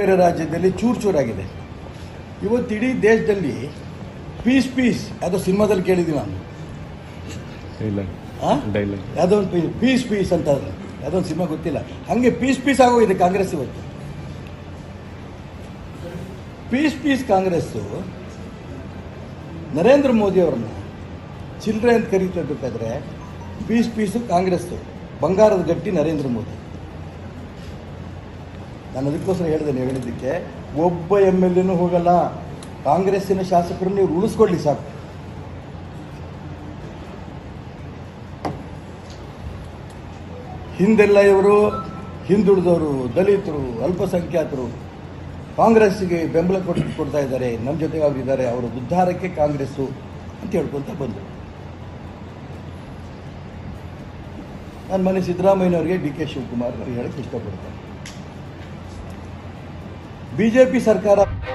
ಬೇರೆ ರಾಜ್ಯದಲ್ಲಿ ಚೂರು ಚೂರಾಗಿದೆ ಇವತ್ತು ಇಡೀ ದೇಶದಲ್ಲಿ ಪೀಸ್ ಪೀಸ್ ಯಾವುದೋ ಸಿನಿಮಾದಲ್ಲಿ ಕೇಳಿದ್ದೀನಿ ನಾನು ಡೈಲಾಗ್ ಆ? ಡೈಲಾಗ್ ಯಾವುದೋ ಒಂದು ಪೀಸ್ ಪೀಸ್ ಅಂತ ಯಾವುದೋ ಒಂದು ಸಿನಿಮಾ ಗೊತ್ತಿಲ್ಲ ಹಾಗೆ ಪೀಸ್ ಪೀಸ್ ಆಗೋಗಿದೆ ಕಾಂಗ್ರೆಸ್ ಇವತ್ತು piece piece Congress Narendra Modi ಅವರನ್ನ ಚಿಲ್ಲರೆ ಅಂತ ಕರೀತಿರ್ಬೇಕಾದ್ರೆ ಪೀಸ್ ಪೀಸು ಕಾಂಗ್ರೆಸ್ಸು ಬಂಗಾರದ ಗಟ್ಟಿ ನರೇಂದ್ರ ಮೋದಿ ನಾನು ಅದಕ್ಕೋಸ್ಕರ ಹೇಳಿದೆ ನೀವು ಹೇಳಿದ್ದಕ್ಕೆ ಒಬ್ಬ ಎಮ್ ಎಲ್ ಎನೂ ಹೋಗಲ್ಲ ಕಾಂಗ್ರೆಸ್ಸಿನ ಶಾಸಕರನ್ನು ನೀವು ಉಳಿಸ್ಕೊಳ್ಳಿ ಸಾಕು ಹಿಂದೆಲ್ಲ ಇವರು ಹಿಂದುಳಿದವರು ದಲಿತರು ಅಲ್ಪಸಂಖ್ಯಾತರು ಕಾಂಗ್ರೆಸ್ಸಿಗೆ ಬೆಂಬಲ ಕೊಟ್ಟು ಕೊಡ್ತಾ ಇದ್ದಾರೆ ನಮ್ಮ ಜೊತೆಗೆ ಅವರು ಇದ್ದಾರೆ ಅವರ ಉದ್ಧಾರಕ್ಕೆ ಕಾಂಗ್ರೆಸ್ಸು ಅಂತ ಹೇಳ್ಕೊತ ಬಂದರು ನಾನು ಮನೆ ಸಿದ್ದರಾಮಯ್ಯನವರಿಗೆ ಡಿ ಕೆ ಶಿವಕುಮಾರ್ ಅವ್ರಿಗೆ ಹೇಳಕ್ಕೆ ಇಷ್ಟಪಡ್ತೇನೆ ಬಿ ಜೆ ಪಿ ಸರ್ಕಾರ